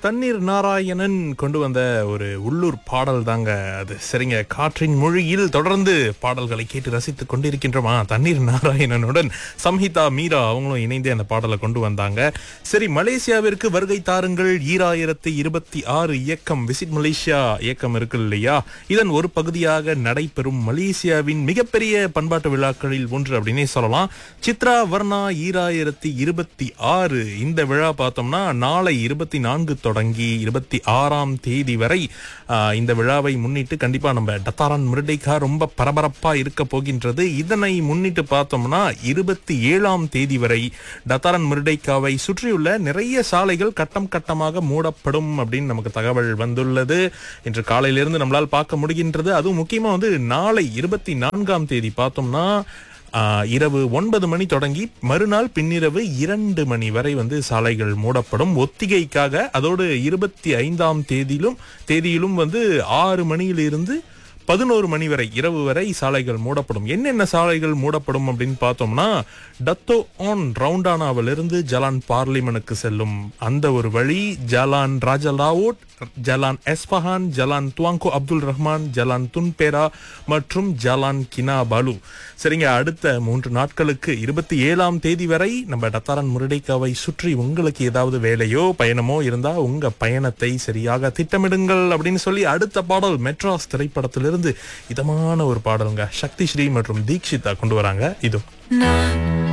தண்ணீர் நாராயணன் கொண்டு வந்த ஒரு உள்ளூர் பாடல் தாங்க அது சரிங்க காற்றின் மொழியில் தொடர்ந்து பாடல்களை கேட்டு ரசித்துக் கொண்டிருக்கின்றோமா தண்ணீர் நாராயணனுடன் சம்ஹிதா மீரா அவங்களும் இணைந்து அந்த பாடலை கொண்டு வந்தாங்க சரி மலேசியாவிற்கு வருகை தாருங்கள் ஈராயிரத்தி இருபத்தி ஆறு இயக்கம் விசிட் மலேசியா இயக்கம் இருக்கு இல்லையா இதன் ஒரு பகுதியாக நடைபெறும் மலேசியாவின் மிகப்பெரிய பண்பாட்டு விழாக்களில் ஒன்று அப்படின்னே சொல்லலாம் சித்ரா வர்ணா ஈராயிரத்தி இருபத்தி ஆறு இந்த விழா பார்த்தோம்னா நாளை இருபத்தி நான்கு தொடங்கி இருபத்தி ஆறாம் தேதி வரை ஆஹ், இந்த விழாவை முன்னிட்டு கண்டிப்பா நம்ம டத்தாரான் மிருடைக்கா ரொம்ப பரபரப்பா இருக்க போகின்றது இதனை முன்னிட்டு பார்த்தோம்னா இருபத்தி ஏழாம் தேதி வரை டத்தாரன் மிருடைக்காவை சுற்றியுள்ள நிறைய சாலைகள் கட்டம் கட்டமாக மூடப்படும் அப்படின்னு நமக்கு தகவல் வந்துள்ளது இன்று காலையிலிருந்து நம்மளால் பார்க்க முடிகின்றது அதுவும் முக்கியமா வந்து நாளை இருபத்தி நான்காம் தேதி பார்த்தோம்னா ஆஹ், இரவு ஒன்பது மணி தொடங்கி மறுநாள் பின்னிரவு இரண்டு மணி வரை வந்து சாலைகள் மூடப்படும் ஒத்திகைக்காக அதோடு இருபத்தி ஐந்தாம் தேதியிலும் தேதியிலும் வந்து ஆறு மணியிலிருந்து பதினோரு மணி வரை இரவு வரை சாலைகள் மூடப்படும் என்னென்ன சாலைகள் மூடப்படும் அப்படின்னு பார்த்தோம்னா டத்தோ ஆன் ரவுண்டானாவிலிருந்து ஜலான் பார்லிமனுக்கு செல்லும் அந்த ஒரு வழி ஜலான் ராஜலாவோட் ஜலான் எஸ்பஹான் Jalan Tuanku Abdul Rahman Jalan Tun Perak மற்றும் ஜலான் கினாபாலு சரிங்க அடுத்த மூன்று நாட்களுக்கு இருபத்தி ஏழாம் தேதி வரை நம்ம டத்தாரன் முரடைக்காவை சுற்றி உங்களுக்கு ஏதாவது வேலையோ பயணமோ இருந்தா உங்க பயணத்தை சரியாக திட்டமிடுங்கள் அப்படின்னு சொல்லி அடுத்த பாடல் மெட்ராஸ் திரைப்படத்திலிருந்து இதமான ஒரு பாடலுங்க சக்தி ஸ்ரீ மற்றும் தீக்ஷிதா கொண்டு வராங்க இதோ நான்